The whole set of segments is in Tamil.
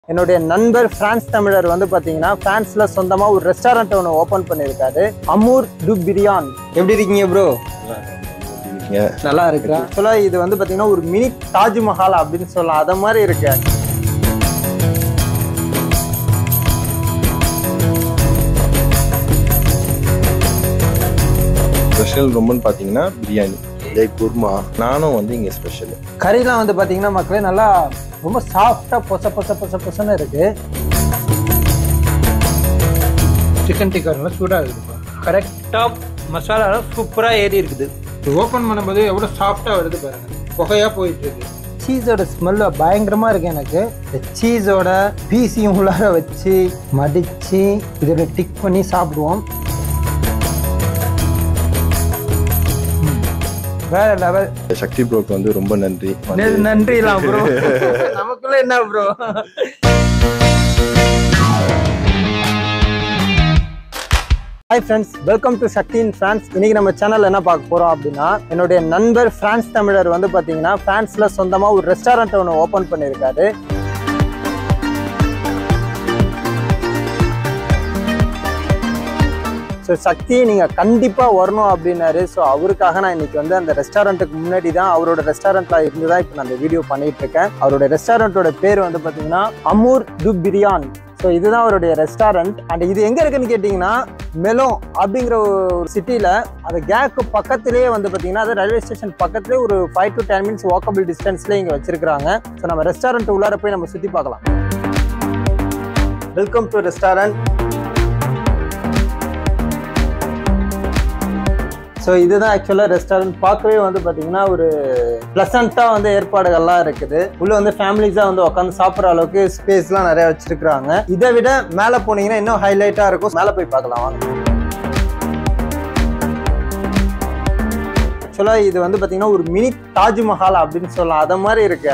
என்னுடைய நண்பர் பிரான்ஸ் தமிழர் வந்து பாத்தீங்கன்னா பிரான்ஸ்ல சொந்தமா ஒரு ரெஸ்டாரண்ட் ஒன்று ஓபன் பண்ணியிருக்காரு அமூர் டு பிரியான் எப்படி இருக்கீங்க ப்ரோ நல்லா இருக்கு ஆக்சுவலா இது வந்து பாத்தீங்கன்னா ஒரு மினி தாஜ்மஹால் அப்படின்னு சொல்லலாம் அத மாதிரி இருக்கு ஸ்பெஷல் ரொம்பன்னு பார்த்தீங்கன்னா பிரியாணி லைக் குர்மா நானும் வந்து இங்கே ஸ்பெஷல் கறிலாம் வந்து பாத்தீங்கன்னா மக்களே நல்லா ரொம்ப சாஃப்டா பொச பொச பொச பொசன்னு இருக்கு சிக்கன் டிக்கா நல்லா சூடாக இருக்குது கரெக்டாக மசாலாலாம் சூப்பராக ஏறி இருக்குது ஓப்பன் பண்ணும்போது எவ்வளோ சாஃப்டாக வருது பாருங்க புகையாக போயிட்டு இருக்கு சீஸோட ஸ்மெல் பயங்கரமா இருக்கு எனக்கு இந்த சீஸோட பீஸையும் உள்ளார வச்சு மடிச்சு இதோட டிக் பண்ணி சாப்பிடுவோம் ம். வேற லெவல் சக்தி ப்ரோக்கு வந்து ரொம்ப நன்றி நன்றிலாம் ப்ரோ நமக்குள்ள என்ன bro hi friends welcome to Sakthi in France இன்னைக்கு நம்ம சேனல்ல என்ன பார்க்க போறோம் அப்படின்னா என்னுடைய நண்பர் பிரான்ஸ் தமிழர் வந்து பாத்தீங்கன்னா பிரான்ஸ்ல சொந்தமா ஒரு ரெஸ்டாரண்ட் ஒன்று ஓபன் பண்ணியிருக்காரு ஸோ சக்தி நீங்க கண்டிப்பா வரணும் அப்படின்னாரு ஸோ அவருக்காக நான் இன்னைக்கு வந்து அந்த ரெஸ்டாரண்ட்டுக்கு முன்னாடி தான் அவரோட ரெஸ்டாரண்ட்ல இருந்து தான் இப்போ நான் அந்த வீடியோ பண்ணிட்டு இருக்கேன் அவரோட ரெஸ்டாரண்ட்டோட பேர் வந்து பாத்தீங்கன்னா அமூர் டு பிரியான் ஸோ இதுதான் அவருடைய ரெஸ்டாரண்ட் அண்ட் இது எங்க இருக்குன்னு கேட்டிங்கன்னா மெலோன் அப்படிங்கிற ஒரு சிட்டியில அந்த கேக்கு பக்கத்திலேயே வந்து பாத்தீங்கன்னா அது ரயில்வே ஸ்டேஷன் பக்கத்துலேயே ஒரு five to ten minutes walkable டிஸ்டன்ஸ்லேயே இங்கே வச்சிருக்காங்க ஸோ நம்ம ரெஸ்டாரண்ட் உள்ளார போய் நம்ம சுற்றி பார்க்கலாம் வெல்கம் டு ரெஸ்டாரண்ட் ஸோ இதுதான் ஆக்சுவலாக ரெஸ்டாரண்ட் பார்க்கவே வந்து பார்த்தீங்கன்னா ஒரு ப்ளசண்ட்டாக வந்து ஏற்பாடுகள்லாம் இருக்குது உள்ள வந்து ஃபேமிலிஸாக வந்து உட்காந்து சாப்பிட்ற அளவுக்கு ஸ்பேஸ்லாம் நிறைய வச்சிருக்காங்க இதை விட மேலே போனீங்கன்னா இன்னும் ஹைலைட்டாக இருக்கும் மேலே போய் பார்க்கலாம் வாங்க ஆக்சுவலாக இது வந்து பார்த்தீங்கன்னா ஒரு மினி தாஜ்மஹால் அப்படின்னு சொல்லலாம் அதை மாதிரி இருக்கு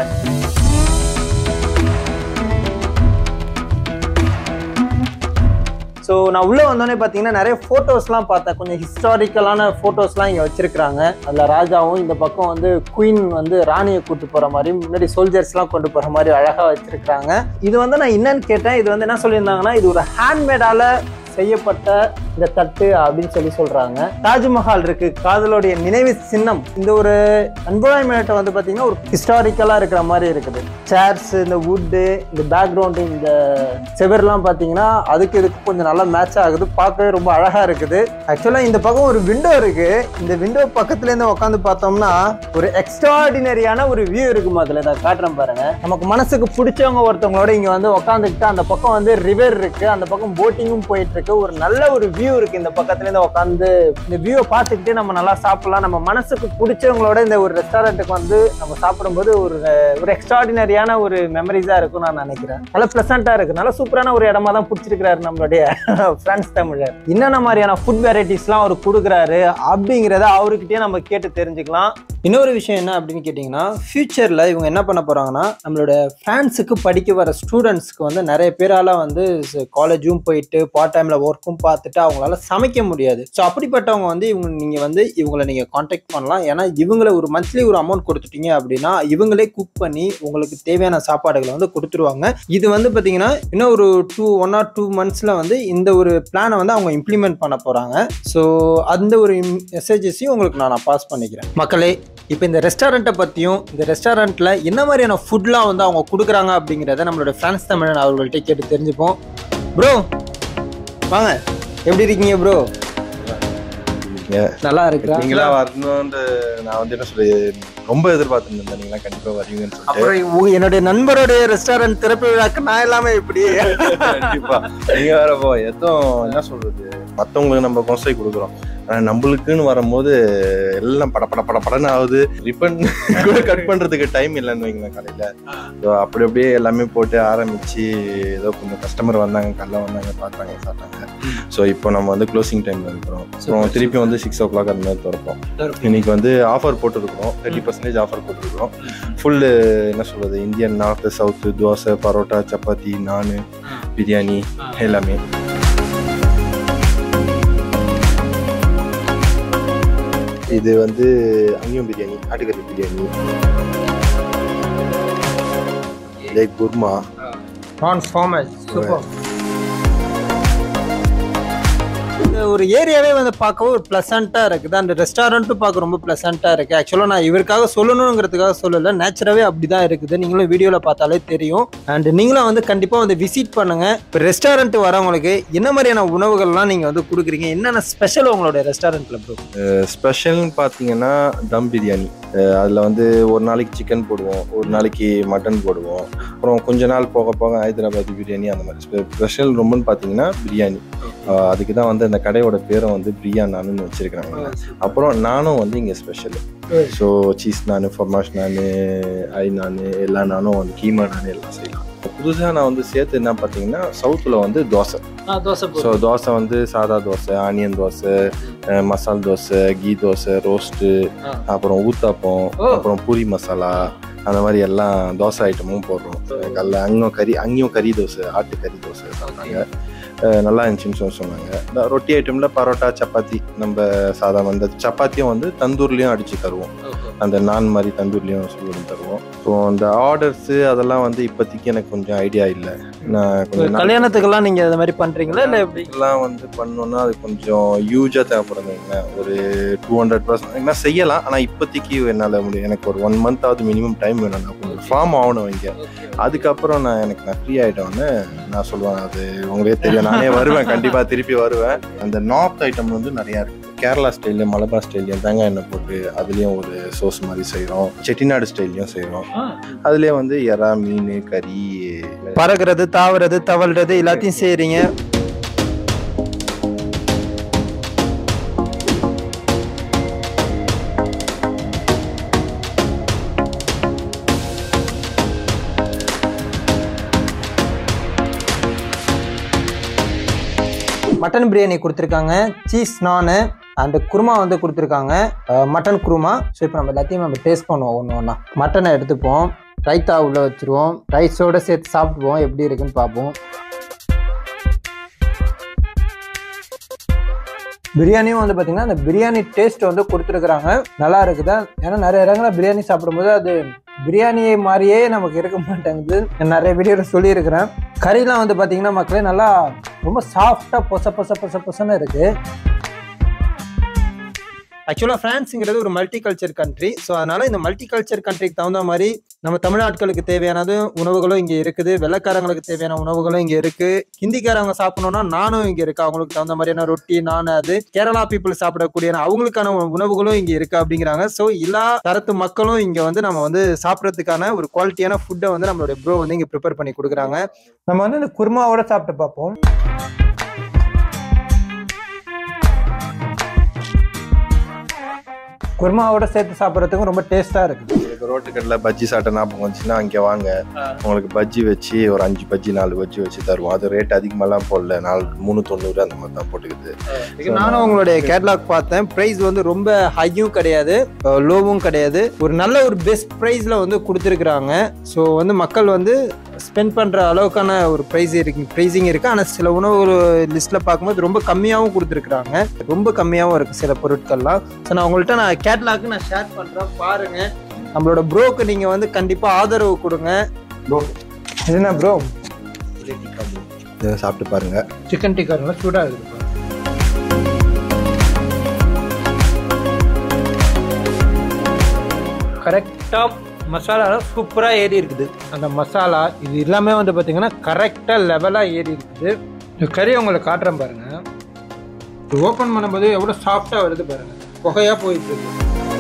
ஸோ நான் உள்ளே வந்தோடனே பார்த்தீங்கன்னா நிறைய ஃபோட்டோஸ்லாம் பார்த்தேன் கொஞ்சம் ஹிஸ்டாரிக்கலான ஃபோட்டோஸ்லாம் இங்கே வச்சிருக்கிறாங்க அதில் ராஜாவும் இந்த பக்கம் வந்து குயின் வந்து ராணியை கூட்டு போகிற மாதிரி முன்னாடி சோல்ஜர்ஸ்லாம் கொண்டு போகிற மாதிரி அழகாக வச்சிருக்கிறாங்க இது வந்து நான் என்னன்னு கேட்டேன் இது வந்து என்ன சொல்லியிருந்தாங்கன்னா இது ஒரு ஹேண்ட்மேடால செய்யப்பட்ட இந்த தட்டு அப்படின்னு சொல்லி சொல்றாங்க தாஜ்மஹால் இருக்கு காதலுடைய நினைவு சின்னம் இந்த ஒரு என்வரான்மெண்ட் வந்து பாத்தீங்கன்னா ஒரு ஹிஸ்டாரிக்கலா இருக்கிற மாதிரி இருக்குது சேர்ஸ் இந்த வுட்டு இந்த பேக்ரவுண்டு இந்த செவர்லாம் பாத்தீங்கன்னா அதுக்கு இதுக்கு கொஞ்சம் நல்லா மேட்ச் ஆகுது பார்க்கவே ரொம்ப அழகா இருக்குது ஆக்சுவலா இந்த பக்கம் ஒரு விண்டோ இருக்கு இந்த விண்டோ பக்கத்துல இருந்து உட்காந்து பார்த்தோம்னா ஒரு எக்ஸ்ட்ராடினரியான ஒரு வியூ இருக்குமா அதுல இதை காட்டுறேன் பாருங்க நமக்கு மனசுக்கு பிடிச்சவங்க ஒருத்தவங்களோட இங்க வந்து உட்காந்துக்கிட்டு அந்த பக்கம் வந்து ரிவர் இருக்கு அந்த பக்கம் போட்டிங்கும் போயிட்டு இருக்கு ஒரு நல்ல ஒரு வியூ இருக்கு இந்த பக்கத்துல இருந்து உட்காந்து இந்த வியூவை பார்த்துக்கிட்டே நம்ம நல்லா சாப்பிடலாம் நம்ம மனசுக்கு பிடிச்சவங்களோட இந்த ஒரு ரெஸ்டாரண்ட்டுக்கு வந்து நம்ம சாப்பிடும்போது ஒரு ஒரு எக்ஸ்ட்ராடினரியான ஒரு மெமரிஸா இருக்கும் நான் நினைக்கிறேன் நல்ல பிளசண்டா இருக்கு நல்ல சூப்பரான ஒரு இடமா தான் பிடிச்சிருக்கிறாரு நம்மளுடைய பிரான்ஸ் தமிழர் என்னென்ன மாதிரியான ஃபுட் வெரைட்டிஸ்லாம் அவர் கொடுக்குறாரு அப்படிங்கிறத அவர்கிட்டயே நம்ம கேட்டு தெரிஞ்சுக்கலாம் இன்னொரு விஷயம் என்ன அப்படின்னு கேட்டிங்கன்னா ஃபியூச்சரில் இவங்க என்ன பண்ண போகிறாங்கன்னா நம்மளோட ஃப்ரான்ஸுக்கு படிக்க வர ஸ்டூடெண்ட்ஸ்க்கு வந்து நிறைய பேரால் வந்து காலேஜும் போயிட்டு பார்ட் டைமில் ஒர்க்கும் பார்த்துட்டு அவங்களால சமைக்க முடியாது ஸோ அப்படிப்பட்டவங்க வந்து இவங்க நீங்கள் வந்து இவங்களை நீங்கள் காண்டாக்ட் பண்ணலாம் ஏன்னா இவங்களை ஒரு மந்த்லி ஒரு அமௌண்ட் கொடுத்துட்டீங்க அப்படின்னா இவங்களே குக் பண்ணி உங்களுக்கு தேவையான சாப்பாடுகளை வந்து கொடுத்துருவாங்க இது வந்து பார்த்தீங்கன்னா இன்னும் ஒரு டூ ஒன் ஆர் டூ மந்த்ஸில் வந்து இந்த ஒரு பிளானை வந்து அவங்க இம்ப்ளிமெண்ட் பண்ண போகிறாங்க ஸோ அந்த ஒரு மெசேஜஸையும் உங்களுக்கு நான் பாஸ் பண்ணிக்கிறேன் மக்களே இப்போ இந்த ரெஸ்டாரண்ட்டை பற்றியும் இந்த ரெஸ்டாரண்ட்டில் என்ன மாதிரியான ஃபுட்லாம் வந்து அவங்க கொடுக்குறாங்க அப்படிங்கிறத நம்மளோட ஃப்ரான்ஸ் தமிழன் அவர்கள்ட்ட கேட்டு தெரிஞ்சுப்போம் ப்ரோ வாங்க எப்படி இருக்கீங்க ப்ரோ நல்லா இருக்கிறா நீங்களா வரணும்னு நான் வந்து என்ன சொல்றது ரொம்ப எதிர்பார்த்துருந்தேன் நீங்களா கண்டிப்பா வருவீங்கன்னு சொல்லிட்டு அப்புறம் உ- என்னுடைய நண்பருடைய ரெஸ்டாரண்ட் திறப்பு விழாக்கு நான் எல்லாமே எப்படி கண்டிப்பா நீங்க வேற போ எதுவும் என்ன சொல்றது மத்தவங்களுக்கு நம்ம கொசை கொடுக்குறோம் ஆனா நம்மளுக்குன்னு வரும்போது எல்லாம் பட பட பட படன்னு ஆகுது ரிப்பன் கூட கட் பண்றதுக்கு டைம் இல்லைன்னு வைங்களேன் கடையில ஸோ அப்படி அப்படியே எல்லாமே போட்டு ஆரம்பிச்சு ஏதோ கொஞ்சம் கஸ்டமர் வந்தாங்க காலைல வந்தாங்க பார்த்தாங்க சாப்பிட்டாங்க ஸோ இப்போ நம்ம வந்து க்ளோசிங் டைம்ல இருக்கிறோம் அப்புறம் திருப்பி வந்து சிக்ஸ் ஓ கிளாக் அந்த மாதிரி திறப்போம் இன்னைக்கு வந்து ஆஃபர் போட்டுருக்கோம் தேர்ட்டி பர்சன்டேஜ் ஆஃபர் போட்டுருக்கோம் ஃபுல்லு என்ன சொல்றது Indian north south dosa parotta chapati naan biryani எல்லாமே இது வந்து அங்கேயும் பிரியாணி ஆட்டுக்கறி பிரியாணி லைக் குர்மா நான் ஃபார்மல் சூப்பர் இந்த ஒரு ஏரியாவே வந்து பார்க்கவும் ஒரு ப்ளசண்ட்டாக இருக்குது அந்த ரெஸ்டாரண்ட்டும் பார்க்க ரொம்ப ப்ளசண்ட்டாக இருக்குது ஆக்சுவலாக நான் இவருக்காக சொல்லணுங்கிறதுக்காக சொல்லலை நேச்சுரவே அப்படி தான் இருக்குது நீங்களும் வீடியோவில் பார்த்தாலே தெரியும் அண்ட் நீங்களும் வந்து கண்டிப்பாக வந்து விசிட் பண்ணுங்கள் இப்போ ரெஸ்டாரண்ட் வரவங்களுக்கு என்ன மாதிரியான உணவுகள்லாம் நீங்கள் வந்து கொடுக்குறீங்க என்னென்ன ஸ்பெஷல் உங்களோட ரெஸ்டாரண்ட்டில் ப்ரோ ஸ்பெஷல்னு பார்த்தீங்கன்னா தம் பிரியாணி அதில் வந்து ஒரு நாளைக்கு சிக்கன் போடுவோம் ஒரு நாளைக்கு மட்டன் போடுவோம் அப்புறம் கொஞ்ச நாள் போக போக ஹைதராபாத் பிரியாணி அந்த மாதிரி ஸ்பெஷல் ரொம்பன்னு பார்த்தீங்கன்னா பிரியாணி அஹ் அதுக்கு தான் வந்து அந்த கடையோட பேரை வந்து பிரியா நானுன்னு வச்சிருக்கிறாங்க அப்புறம் நானும் வந்து இங்கே ஸ்பெஷல் ஸோ சீஸ் நான் ஃபர்மாஷ் நான் ஐ நான் எல்லா நானும் வந்து கீமா நான் எல்லாம் செய்யலாம் புதுசாக நான் வந்து சேர்த்து என்ன பார்த்தீங்கன்னா சவுத்தில் வந்து தோசை தோசை ஸோ தோசை வந்து சாதா dosa onion dosa uh masala dosa ghee dosa roast ஆ. அப்புறம் ஊத்தாப்பம் ஓ. அப்புறம் பூரி மசாலா அந்த மாதிரி எல்லாம் தோசை ஐட்டமும் போடுறோம் கல்ல அங்கும் கறி அங்கேயும் கறி தோசை ஆட்டு கறி தோசை சாப்பிட்டாங்க அஹ் நல்லா இருந்துச்சுன்னு சொல்லி சொன்னாங்க இந்த ரொட்டி ஐட்டம்ல பரோட்டா சப்பாத்தி நம்ம சாதம் அந்த சப்பாத்தியும் வந்து தந்தூர்லேயும் அடிச்சு தருவோம் அந்த நான் மாதிரி தந்தூர்லேயும் சொல்லி தருவோம் ஸோ அந்த ஆர்டர்ஸு அதெல்லாம் வந்து இப்போதைக்கு எனக்கு கொஞ்சம் ஐடியா இல்லை நான் கொஞ்சம் நாள் கல்யாணத்துக்கெல்லாம் நீங்கள் இந்த மாதிரி பண்ணுறீங்களா இல்லை எப்படி எல்லாம் வந்து பண்ணோம்னா அது கொஞ்சம் யூஜாக தேவைப்படுதுங்க ஒரு டூ ஹண்ட்ரட் பர்சன்ட் நான் செய்யலாம் ஆனால் இப்போதைக்கு என்னால் முடியும் எனக்கு ஒரு ஒன் மந்த் ஆகுது மினிமம் டைம் வேணும் நான் கொஞ்சம் ஃபார்ம் ஆகணும் இங்கே அதுக்கப்புறம் நான் எனக்கு நான் ஃப்ரீ ஆகிட்டோன்னு நான் சொல்லுவேன் அது உங்களே தெரியும் நானே வருவேன் கண்டிப்பாக திருப்பி வருவேன் அந்த நார்த் ஐட்டம் வந்து நிறையா இருக்குது கேரளா ஸ்டைலு மலபார் ஸ்டைல்லையும் தேங்காய் எண்ணெய் போட்டு அதுலேயும் ஒரு சோஸ் மாதிரி செய்கிறோம் செட்டிநாடு ஸ்டைல்லையும் செய்கிறோம் அதுலேயே வந்து எறா மீன் கறி பறக்கிறது தாவுறது தவழ்றது எல்லாத்தையும் செய்கிறீங்க மட்டன் பிரியாணி கொடுத்துருக்காங்க சீஸ் நானு அண்ட் குருமா வந்து கொடுத்துருக்காங்க அஹ் மட்டன் குருமா ஸோ இப்போ நம்ம எல்லாத்தையும் நம்ம டேஸ்ட் பண்ணுவோம் ஒன்று ஒன்றா மட்டனை எடுத்துப்போம் ரைத்தா உள்ள வச்சிருவோம் ரைஸோட சேர்த்து சாப்பிடுவோம் எப்படி இருக்குன்னு பார்ப்போம் பிரியாணியும் வந்து பார்த்தீங்கன்னா அந்த பிரியாணி டேஸ்ட் வந்து கொடுத்துருக்குறாங்க நல்லா இருக்குதா ஏன்னா நிறைய இடங்களில் பிரியாணி சாப்பிடும்போது அது பிரியாணியை மாதிரியே நமக்கு இருக்க மாட்டேங்குது நான் நிறைய வீடியோவில் சொல்லியிருக்கிறேன் கறிலாம் வந்து பார்த்தீங்கன்னா மக்களே நல்லா ரொம்ப சாஃப்டாக பொச பொச பொச பொசன்னு இருக்குது ஆக்சுவலாக ஃப்ரான்ஸுங்கிறது ஒரு மல்டி கல்ச்சர் கண்ட்ரி ஸோ அதனால இந்த மல்டி கல்ச்சர் கண்ட்ரிக்கு தகுந்த மாதிரி நம்ம தமிழ்நாட்களுக்கு தேவையானது உணவுகளும் இங்கே இருக்குது வெள்ளைக்காரங்களுக்கு தேவையான உணவுகளும் இங்கே இருக்கு ஹிந்திக்காரவங்க சாப்பிடணும்னா நானும் இங்கே இருக்கு அவங்களுக்கு தகுந்த மாதிரியான ரொட்டி நான் அது கேரளா பீப்புள் சாப்பிடக்கூடிய அவங்களுக்கான உண- உணவுகளும் இங்கே இருக்கு அப்படிங்கிறாங்க ஸோ எல்லா தரத்து மக்களும் இங்கே வந்து நம்ம வந்து சாப்பிட்றதுக்கான ஒரு குவாலிட்டியான ஃபுட்டை வந்து நம்மளுடைய ப்ரோ வந்து இங்கே ப்ரிப்பேர் பண்ணி கொடுக்குறாங்க நம்ம வந்து இந்த குருமாவோட சாப்பிட்டு பார்ப்போம் குருமாவோட சேர்த்து சாப்பிட்றதுக்கும் ரொம்ப டேஸ்ட்டாக இருக்குது உங்களுக்கு ரோட்டு கடையில் பஜ்ஜி சாப்பிட்ட ஞாபகம் வந்துச்சுன்னா அங்கே வாங்க உங்களுக்கு பஜ்ஜி வச்சு ஒரு அஞ்சு பஜ்ஜி நாலு பஜ்ஜி வச்சு தருவோம் அது ரேட் அதிகமாலாம் போடல நாலு மூணு தொண்ணூறு அந்த மாதிரி தான் போட்டுக்குது நானும் உங்களுடைய கேட்லாக் பார்த்தேன் ப்ரைஸ் வந்து ரொம்ப ஹையும் கிடையாது லோவும் கிடையாது ஒரு நல்ல ஒரு பெஸ்ட் ப்ரைஸில் வந்து கொடுத்துருக்குறாங்க ஸோ வந்து மக்கள் வந்து ஸ்பெண்ட் பண்ணுற அளவுக்கான ஒரு ப்ரைஸ் இருக்கு ப்ரைஸிங் இருக்குது ஆனால் சில உணவு லிஸ்ட்டில் பார்க்கும்போது ரொம்ப கம்மியாகவும் கொடுத்துருக்குறாங்க ரொம்ப கம்மியாகவும் இருக்குது சில பொருட்கள்லாம் ஸோ நான் உங்கள்கிட்ட நான் கேட்லாக்கு நான் ஷேர் பண்ணுறேன் பாருங்கள் நம்மளோட ப்ரோக்கு நீங்கள் வந்து கண்டிப்பாக ஆதரவு கொடுங்க Bro. இது என்ன ப்ரோ இதை சாப்பிட்டு பாருங்க சிக்கன் டிக்கா நல்லா சூடாக இருக்குப்பா கரெக்டாக மசாலாலாம் சூப்பராக ஏறி இருக்குது அந்த மசாலா இது எல்லாமே வந்து பார்த்தீங்கன்னா கரெக்டாக லெவலாக ஏறி இருக்குது இந்த கறி உங்களுக்கு காட்டுறேன் பாருங்க இது ஓப்பன் பண்ணும்போது எவ்வளோ சாஃப்டாக வருது பாருங்க புகையாக போயிட்டு இருக்கு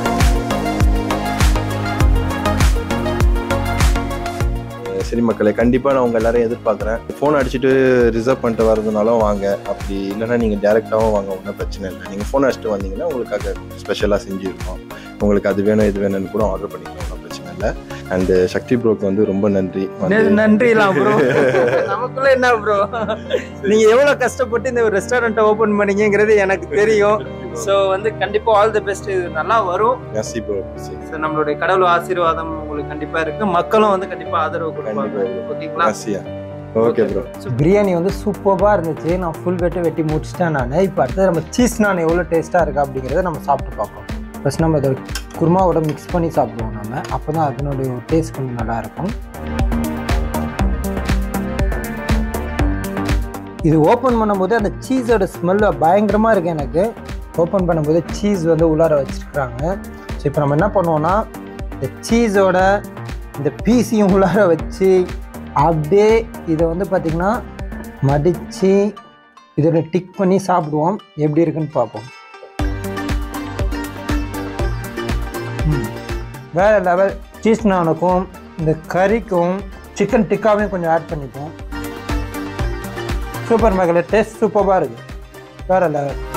சரி மக்களே கண்டிப்பாக நான் உங்கள் எல்லாரையும் எதிர்பார்க்குறேன் ஃபோன் அடிச்சுட்டு ரிசர்வ் பண்ணிட்டு வரதுனாலும் வாங்க அப்படி இல்லைன்னா நீங்கள் டேரெக்டாகவும் வாங்க ஒன்றும் பிரச்சனை இல்லை நீங்கள் ஃபோன் அடிச்சுட்டு வந்தீங்கன்னா உங்களுக்காக ஸ்பெஷலாக செஞ்சுருக்கோம் உங்களுக்கு அது வேணும் இது வேணும்னு கூட ஆர்டர் பண்ணிக்கலாம் ஒன்றும் பிரச்சனை இல்லை அண்டு சக்தி ப்ரோக்கு வந்து ரொம்ப நன்றி வந்து- நன்றிலாம் ப்ரோ நமக்குள்ள என்ன ப்ரோ நீங்க எவ்வளவு கஷ்டப்பட்டு இந்த ஒரு ரெஸ்டாரண்ட்டை ஓபன் பண்ணீங்கங்கிறது எனக்கு தெரியும் ஸோ வந்து கண்டிப்பா ஆல் தி பெஸ்ட் இது நல்லா வரும் Merci bro. So, நம்மளுடைய கடவுள் ஆசீர்வாதம் உங்களுக்கு கண்டிப்பா இருக்கு மக்களும் வந்து கண்டிப்பா ஆதரவு கொடுப்பாங்க ஓகேங்களா Merci. ஓகே ப்ரோ பிரியாணி வந்து சூப்பராக இருந்துச்சு நான் ஃபுல் வெட்டு வெட்டி முடிச்சிட்டேன் நான் இப்போ அடுத்தது நம்ம சீஸ் நான் எவ்வளோ டேஸ்ட்டாக இருக்கா அப்படிங்கிறத நம்ம சாப்பிட்டு பார்ப்போம் ஃபஸ்ட் நம்ம இதை குருமாவோட மிக்ஸ் பண்ணி சாப்பிடுவோம் நம்ம அப்போ தான் அதனுடைய டேஸ்ட் கொஞ்சம் நல்லா இருக்கும் இது ஓப்பன் பண்ணும்போது அந்த சீஸோட ஸ்மெல்லு பயங்கரமாக இருக்குது எனக்கு ஓப்பன் பண்ணும்போது சீஸ் வந்து உள்ளார வச்சுருக்குறாங்க ஸோ இப்போ நம்ம என்ன பண்ணுவோம்னா இந்த சீஸோட இந்த பீஸையும் உள்ளார வச்சு அப்படியே இதை வந்து பார்த்திங்கன்னா மடித்து இதோட டிக் பண்ணி சாப்பிடுவோம் எப்படி இருக்குன்னு பார்ப்போம் ம். வேற லெவல் சீஸ் நானுக்கும் இந்த கறிக்கும் சிக்கன் டிக்காவையும் கொஞ்சம் ஆட் பண்ணிப்போம் சூப்பர் மேகல டேஸ்ட் சூப்பராக இருக்குது வேற லெவல்